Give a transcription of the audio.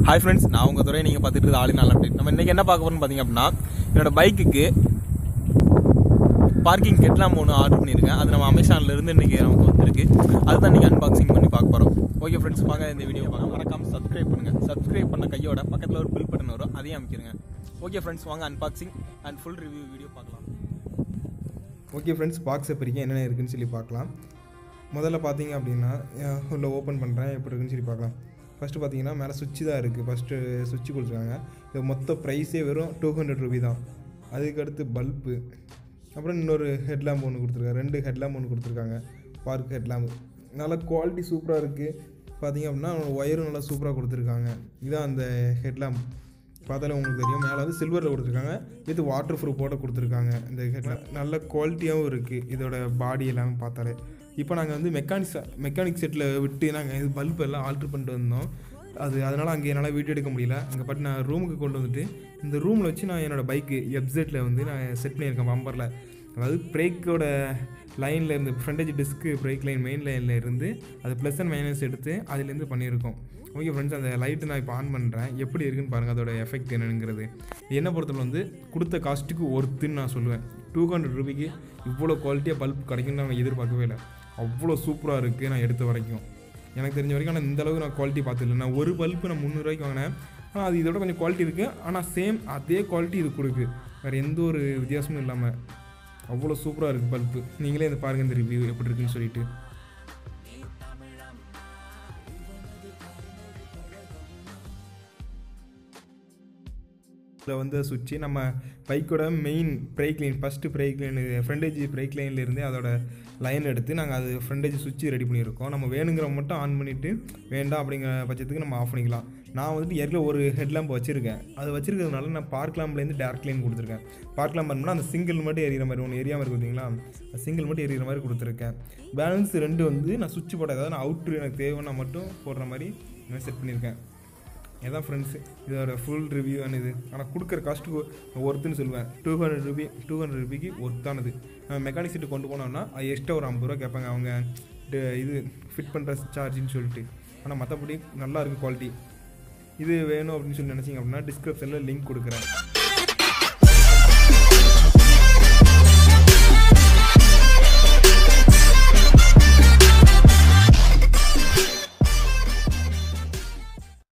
hi friends நான் உங்கள் துறை நீங்கள் பார்த்துட்டு இருக்க ஆளு நல்ல அப்டேட் நம்ம இன்றைக்கி என்ன பார்க்க போகிறோம்னு பார்த்தீங்க அப்படின்னா என்னோட பைக்குக்கு பார்க்கிங் கெட்லாம் ஒன்று ஆர்டர் பண்ணியிருக்கேன் அது நம்ம அமேசான்ல இருந்து இன்றைக்கி நமக்கு வந்திருக்கு அதுதான் நீங்கள் அன்பாக்சிங் பண்ணி பார்க்க போகிறோம் ஓகே ஃப்ரெண்ட்ஸ் வாங்க இந்த வீடியோ பார்க்கலாம் மறக்காம சப்ஸ்கிரைப் பண்ணுங்கள் சப்ஸ்கிரைப் பண்ண கையோட பக்கத்தில் ஒரு பில் பட்டன் வரும் அதையும் அமைக்கிறங்க ஓகே ஃப்ரெண்ட்ஸ் வாங்க unboxing and full review video பார்க்கலாம் ஓகே ஃப்ரெண்ட்ஸ் பாக்ஸை பிரிக்க என்னென்ன இருக்குன்னு சொல்லி பார்க்கலாம் முதல்ல பார்த்தீங்க அப்படின்னா அஹ், உள்ள ஓப்பன் பண்ணுறேன் எப்படி இருக்குன்னு சொல்லி பார்க்கலாம் ஃபஸ்ட்டு பார்த்தீங்கன்னா மேலே சுவிட்ச் தான் இருக்குது ஃபஸ்ட்டு சுவிட்ச் கொடுத்துருக்காங்க இது மொத்த ப்ரைஸே வெறும் டூ ஹண்ட்ரட் ருபி தான் அதுக்கடுத்து பல்பு அப்புறம் இன்னொரு ஹெட்லாம்ப் ஒன்று கொடுத்துருக்காங்க ரெண்டு ஹெட்லாம்ப் ஒன்று கொடுத்துருக்காங்க பார்க் ஹெட்லாம்ப் நல்லா குவாலிட்டி சூப்பராக இருக்குது பார்த்தீங்க அப்படின்னா ஒயரும் நல்லா சூப்பராக கொடுத்துருக்காங்க இதுதான் அந்த ஹெட்லாம்ப் பார்த்தாலே உங்களுக்கு தெரியும் மேலே வந்து சில்வரில் கொடுத்துருக்காங்க இது வாட்டர் ப்ரூஃபோட கொடுத்துருக்காங்க இந்த ஹெட்லாம் நல்ல குவாலிட்டியாகவும் இருக்குது இதோட பாடி எல்லாமே பார்த்தாலே இப்போ நாங்கள் வந்து மெக்கானிக்ஸ் மெக்கானிக் செட்டில் விட்டு நாங்கள் இது பல்ப் எல்லாம் ஆல்ட்ரு பண்ணிட்டு வந்தோம் அது அதனால் அங்கே என்னால் வீடியோ எடுக்க முடியல அங்கே பட் நான் ரூமுக்கு கொண்டு வந்துட்டு இந்த ரூமில் வச்சு நான் என்னோடய பைக்கு எப்செட்டில் வந்து நான் செட் பண்ணியிருக்கேன் பம்பரில் அதாவது பிரேக்கோட லைனில் இருந்து ஃப்ரண்டேஜ் டிஸ்க்கு பிரேக் லைன் மெயின் லைனில் இருந்து அது ப்ளஸ் அண்ட் மைனஸ் எடுத்து அதுலேருந்து பண்ணியிருக்கோம் ஓகே ஃப்ரெண்ட்ஸ் அந்த லைட்டு நான் இப்போ ஆன் பண்ணுறேன் எப்படி இருக்குன்னு பாருங்கள் அதோட எஃபெக்ட் என்னங்கிறது என்ன பொறுத்தவரை வந்து கொடுத்த காஸ்ட்டுக்கு ஒர்த்துன்னு நான் சொல்லுவேன் டூ ஹண்ட்ரட் ருபிக்கு இவ்வளோ குவாலிட்டியாக பல்ப் கிடைக்கும்னு நான் எதிர்பார்க்கவே இல்லை அவ்வளோ சூப்பராக இருக்குது நான் எடுத்த வரைக்கும் எனக்கு தெரிஞ்ச வரைக்கும் ஆனால் இந்த அளவுக்கு நான் குவாலிட்டி பார்த்ததில்ல நான் ஒரு பல்ப்பு நான் முந்நூறுவாய்க்கு வாங்கினேன் ஆனால் அது இதோட கொஞ்சம் குவாலிட்டி இருக்குது ஆனால் சேம் அதே குவாலிட்டி இது கொடுக்கு வேறு எந்த ஒரு வித்தியாசமும் இல்லாமல் அவ்வளோ சூப்பராக இருக்குது பல்ப்பு நீங்களே இந்த பாருங்கள் இந்த ரிவ்யூ எப்படி இருக்குன்னு சொல்லிட்டு இதில் வந்து சுவிட்சு நம்ம பைக்கோட main brake line first brake line ஃப்ரண்டேஜ் பிரேக் லைன்லேருந்து அதோட லைன் எடுத்து நாங்கள் அது ஃப்ரண்டேஜ் சுவிட்சு ரெடி பண்ணியிருக்கோம் நம்ம வேணுங்கிற மட்டும் ஆன் பண்ணிவிட்டு வேண்டாம் அப்படிங்கிற பட்சத்துக்கு நம்ம ஆஃப் பண்ணிக்கலாம் நான் வந்துட்டு ஏற்கனவே ஒரு ஹெட்லாம்ப் வச்சுருக்கேன் அது வச்சிருக்கிறதுனால நான் பார்க் லேம்ப்லேருந்து டேரக்ட் லைன் கொடுத்துருக்கேன் பார்க் லேம்ப் பண்ணோம்னா அந்த சிங்கிள் மட்டும் எரியிற மாதிரி ஒன்று எரியாமல் இருக்கு பார்த்தீங்களா சிங்கிள் மட்டும் எரியிற மாதிரி கொடுத்துருக்கேன் பேலன்ஸ் ரெண்டு வந்து நான் சுவிட்ச் போட ஏதாவது நான் அவுட்ரு எனக்கு தேவைன்னா மட்டும் போடுற மாதிரி நான் செட் பண்ணியிருக்கேன் இதான் ஃப்ரெண்ட்ஸு இதோட ஃபுல் ரிவ்யூ இது ஆனால் கொடுக்குற காஸ்ட்டுக்கு ஒர்த்துன்னு சொல்லுவேன் two hundred rupee two hundred ருபிக்கு ஒர்த்தானது நம்ம மெக்கானிக் சீட்டு கொண்டு போனோம்னா அது எக்ஸ்ட்ரா ஒரு ஐம்பது ரூபா கேட்பாங்க அவங்க ட- இது ஃபிட் பண்ணுற சார்ஜின்னு சொல்லிட்டு ஆனால் மற்றபடி நல்லா இருக்குது குவாலிட்டி இது வேணும் அப்படின்னு சொல்லி நினச்சிங்க அப்படின்னா டிஸ்கிரிப்ஷனில் லிங்க் கொடுக்குறேன்